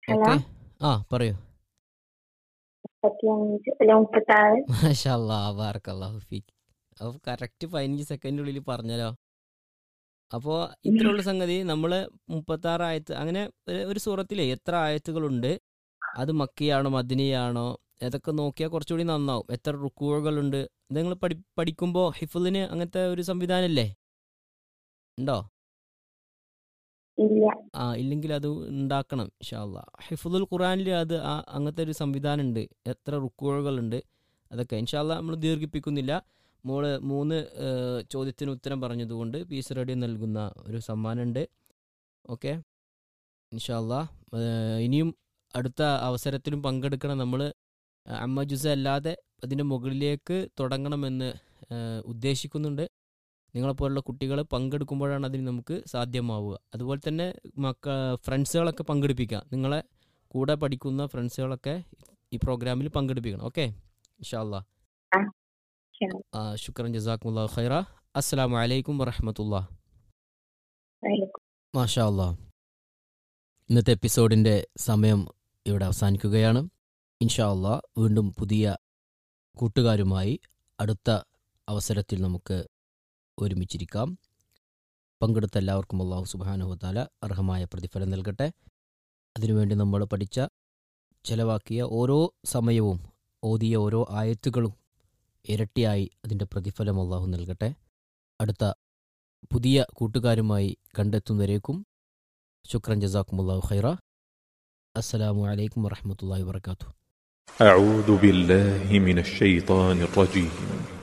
Hello okay ആ പറയൂ മുപ്പത്തി അഞ്ച് അല്ല മുപ്പത്തി ആറ് മാഷാല്ലാ ബാർക്കല്ലാഹു ഫീക്ക് അപ്പോൾ കറക്റ്റ് പതിനഞ്ച് സെക്കൻഡിനുള്ളിൽ പറഞ്ഞല്ലോ അപ്പോൾ ഇത്രയുള്ള സംഗതി നമ്മൾ മുപ്പത്താറ് ആയത്ത് അങ്ങനെ ഒരു- ഒരു സൂറത്തിലെ എത്ര ആയത്തുകളുണ്ട് അത് മക്കിയാണോ മദിനിയാണോ അതൊക്കെ നോക്കിയാൽ കുറച്ചുകൂടി നന്നാവും എത്ര റുക്കുകളുണ്ട് നിങ്ങൾ പഠി പഠിക്കുമ്പോൾ ഹിഫുലിന് അങ്ങനത്തെ ഒരു സംവിധാനമില്ലേ ഉണ്ടോ ഇല്ല ആ ഇല്ലെങ്കിൽ അത് ഉണ്ടാക്കണം ഇൻഷാല്ല ഹിഫുദുൽ ഖുറാനിൽ അത് ആ അങ്ങനത്തെ ഒരു സംവിധാനം ഉണ്ട് എത്ര റുക്കുകളുണ്ട് അതൊക്കെ ഇൻഷാല്ല നമ്മൾ ദീർഘിപ്പിക്കുന്നില്ല മോള് മൂന്ന് ഏഹ്, ചോദ്യത്തിന് ഉത്തരം പറഞ്ഞതുകൊണ്ട് പീസ് റേഡിയോ നൽകുന്ന ഒരു സമ്മാനമുണ്ട് ഓക്കെ ഇൻഷാല്ല ഇനിയും അടുത്ത അവസരത്തിലും പങ്കെടുക്കണം നമ്മൾ അമ്മ ജുസ അല്ലാതെ അതിൻ്റെ മുകളിലേക്ക് തുടങ്ങണമെന്ന് ഏഹ്, ഉദ്ദേശിക്കുന്നുണ്ട് നിങ്ങളെപ്പോലുള്ള കുട്ടികൾ പങ്കെടുക്കുമ്പോഴാണ് അതിന് നമുക്ക് സാധ്യമാവുക അതുപോലെ തന്നെ മക്ക ഫ്രണ്ട്സുകളൊക്കെ പങ്കെടുപ്പിക്കാം നിങ്ങളെ കൂടെ പഠിക്കുന്ന ഫ്രണ്ട്സുകളൊക്കെ ഈ പ്രോഗ്രാമിൽ പങ്കെടുപ്പിക്കണം ഓക്കെ ഇൻഷാല്ലാ ശരി. ആ ശുക്രൻ ജസാക്കുമുല്ലാ ഖൈറ അസ്സലാമു അലൈക്കും വറഹമത്തുള്ള വലൈക്കും മാഷാ അല്ലാ ഇന്നത്തെ എപ്പിസോഡിൻ്റെ സമയം ഇവിടെ അവസാനിക്കുകയാണ് ഇൻഷാ അല്ലാ വീണ്ടും പുതിയ കൂട്ടുകാരുമായി അടുത്ത അവസരത്തിൽ നമുക്ക് ഒരുമിച്ചിരിക്കാം പങ്കെടുത്ത എല്ലാവർക്കും അള്ളാഹു സുബാനുഹത്താല അർഹമായ പ്രതിഫലം നൽകട്ടെ അതിനുവേണ്ടി നമ്മൾ പഠിച്ച ചെലവാക്കിയ ഓരോ സമയവും ഓതിയ ഓരോ ആയത്തുകളും ഇരട്ടിയായി അതിൻ്റെ പ്രതിഫലം അള്ളാഹു നൽകട്ടെ അടുത്ത പുതിയ കൂട്ടുകാരുമായി കണ്ടെത്തുന്നവരേക്കും ശുക്രൻ ജസാക്കുമുല്ലാഹു ഖൈറ അസ്സലാമു അലൈക്കും വറഹമത്തല്ലാഹി വാത്തു أعوذ بالله من الشيطان الرجيم